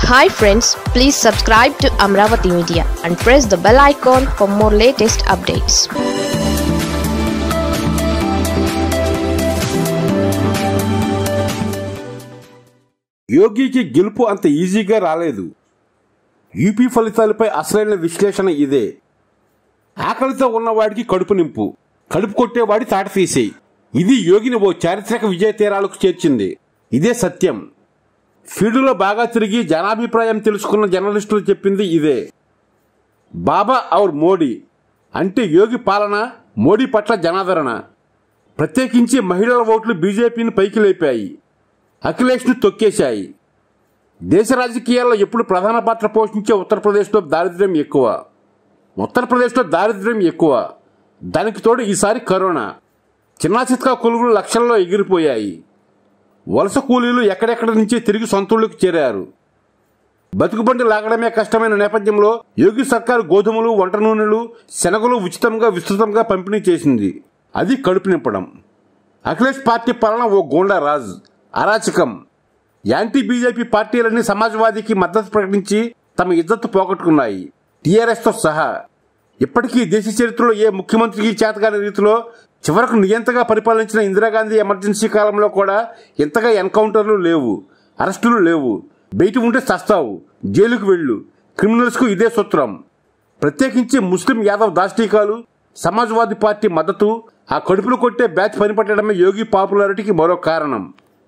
hi friends please subscribe to Amaravati media and press the bell icon for more latest updates యోగికి గెలుపు అంత ఈజీగా రాలేదు యూపీ ఫలితాలపై అసలైన విశ్లేషణ ఇదే ఆకలితో ఉన్నవాడికి కడుపు నింపు కడుపు కొట్టేవాడి తాట తీసేయి ఇది యోగిని ఓ చారిత్రక విజయ తీరాలకు చేర్చింది ఇదే సత్యం ఫీల్డ్లో బాగా తిరిగి జనాభిప్రాయం తెలుసుకున్న జర్నలిస్టులు చెప్పింది ఇదే బాబా ఔర్ మోడీ అంటే యోగి పాలన మోడీ పట్ల జనాదరణ ప్రత్యేకించి మహిళల ఓట్లు బీజేపీని పైకి లేపాయి అఖిలేష్ను తొక్కేశాయి దేశ రాజకీయాల్లో ఎప్పుడు ప్రధాన పాత్ర పోషించే ఉత్తరప్రదేశ్లో దారిద్ర్యం ఎక్కువ ఉత్తరప్రదేశ్లో దారిద్ర్యం ఎక్కువ దానికి తోడు ఈసారి కరోనా చిన్నా చిత్కా కొలువులు లక్షల్లో ఎగిరిపోయాయి వలస కూలీలు ఎక్కడెక్కడి నుంచి తిరిగి సొంతూళ్లకు చేరారు బతుకుబండి లాగడమే కష్టమైన నేపథ్యంలో యోగి సర్కారు గోధుమలు వంట నూనెలు శనగలు ఉచితంగా విస్తృతంగా పంపిణీ చేసింది అది కడుపు నింపడం అఖిలేష్ పార్టీ పాలన ఓ గోండా రాజ్ అరాచకం యాంటీ బీజేపీ పార్టీలన్నీ సమాజ్వాదీకి మద్దతు ప్రకటించి తమ ఇద్దత్తు పోగొట్టుకున్నాయి టీఆర్ఎస్తో సహా ఇప్పటికీ దేశ చరిత్రలో ఏ ముఖ్యమంత్రికి చేతగాని రీతిలో చివరకు నియంతగా పరిపాలించిన ఇందిరాగాంధీ ఎమర్జెన్సీ కాలంలో కూడా ఇంతగా ఎన్కౌంటర్లు లేవు అరెస్టులు లేవు బయట ఉంటే చస్తావు జైలుకు వెళ్ళు క్రిమినల్స్కు ఇదే సూత్రం ప్రత్యేకించి ముస్లిం యాదవ్ దాష్టీకాలు సమాజ్వాదీ పార్టీ మద్దతు ఆ కడుపులు కొట్టే బ్యాచ్ పనిపట్టడమే యోగి పాపులారిటీకి మరో కారణం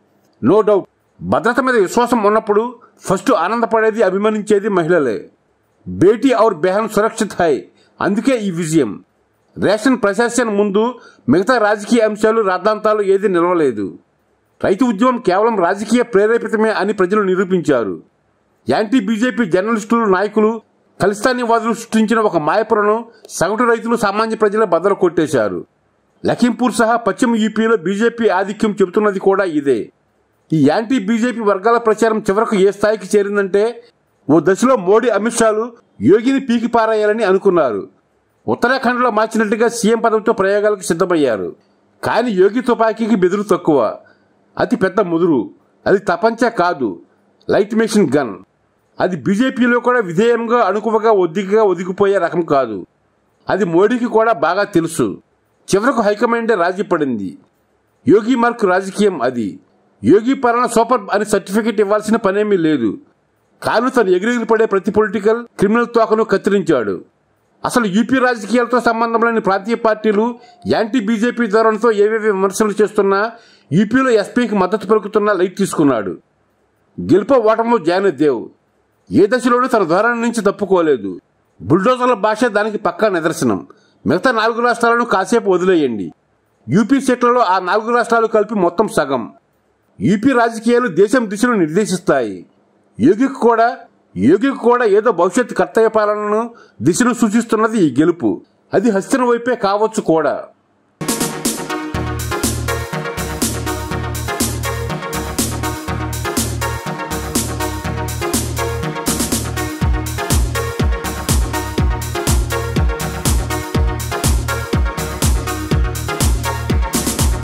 నో డౌట్ భద్రత మీద విశ్వాసం ఉన్నప్పుడు ఫస్ట్ ఆనందపడేది అభిమానించేది మహిళలే బేటీ ఔర్ బెహన్ సురక్షిత్ హై అందుకే ఈ విజయం రేషన్ ప్రశాసన ముందు మిగతా రాజకీయ అంశాలు రాద్ధాంతాలు ఏది నిలవలేదు రైతు ఉద్యమం కేవలం రాజకీయ ప్రేరేపితమే అని ప్రజలు నిరూపించారు యాంటీ బీజేపీ జర్నలిస్టులు నాయకులు ఖలిస్తానీవాదులు సృష్టించిన ఒక మాయపురను సగటు రైతులు సామాన్య ప్రజల బద్దలు కొట్టేశారు లఖింపూర్ సహా పశ్చిమ యూపీలో బీజేపీ ఆధిక్యం చెబుతున్నది కూడా ఇదే ఈ యాంటీ బీజేపీ వర్గాల ప్రచారం చివరకు ఏ స్థాయికి చేరిందంటే ఓ దశలో మోడీ అమిత్ షాలు యోగిని పీకి పారేయాలని అనుకున్నారు ఉత్తరాఖండ్లో మార్చినట్టుగా సీఎం పదవితో ప్రయోగాలకు సిద్ధమయ్యారు కానీ యోగి తుపాకీకి బెదురు తక్కువ అతి పెద్ద ముదురు అది తపంచ కాదు లైట్ మెషిన్ గన్ అది బీజేపీలో కూడా విధేయంగా అణుకువగా ఒద్దికగా ఒదిగిపోయే రకం కాదు అది మోడీకి కూడా బాగా తెలుసు చివరకు హైకమాండే రాజీ పడింది యోగి మార్క్ రాజకీయం అది యోగి పాలన సూపర్ అని సర్టిఫికెట్ ఇవ్వాల్సిన పనేమీ లేదు కాను తను ఎగిరెగిరి పడే ప్రతి పొలిటికల్ క్రిమినల్ తోకను కత్తిరించాడు అసలు యూపీ రాజకీయాలతో సంబంధం లేని ప్రాంతీయ పార్టీలు యాంటీ బీజేపీ ధోరణితో ఏవేవి విమర్శలు చేస్తున్నా యూపీలో ఎస్పీకి మద్దతు పలుకుతున్నా లైట్ తీసుకున్నాడు గెలుప ఓటంలో జానదేవ్ ఏ దశలోనూ తన ధోరణి నుంచి తప్పుకోలేదు బుల్డోజర్ల భాష దానికి పక్కా నిదర్శనం మిగతా నాలుగు రాష్ట్రాలను కాసేపు వదిలేయండి యూపీ సీట్లలో ఆ నాలుగు రాష్ట్రాలు కలిపి మొత్తం సగం యూపీ రాజకీయాలు దేశం దిశను నిర్దేశిస్తాయి యోగికి కూడా యోగికి కూడా ఏదో భవిష్యత్ కర్తవ్య పాలనను దిశను సూచిస్తున్నది ఈ గెలుపు అది హస్తిన వైపే కావచ్చు కూడా